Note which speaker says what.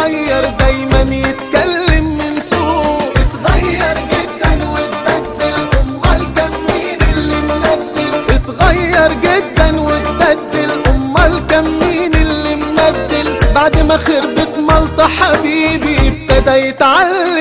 Speaker 1: اتغير دايما يتكلم من فوق اتغير جدا واتبدل امال كان مين اللي مبدل اتغير جدا واتبدل امال كان مين اللي مبدل بعد ما خربت ملطة حبيبي ابتدى يتعلم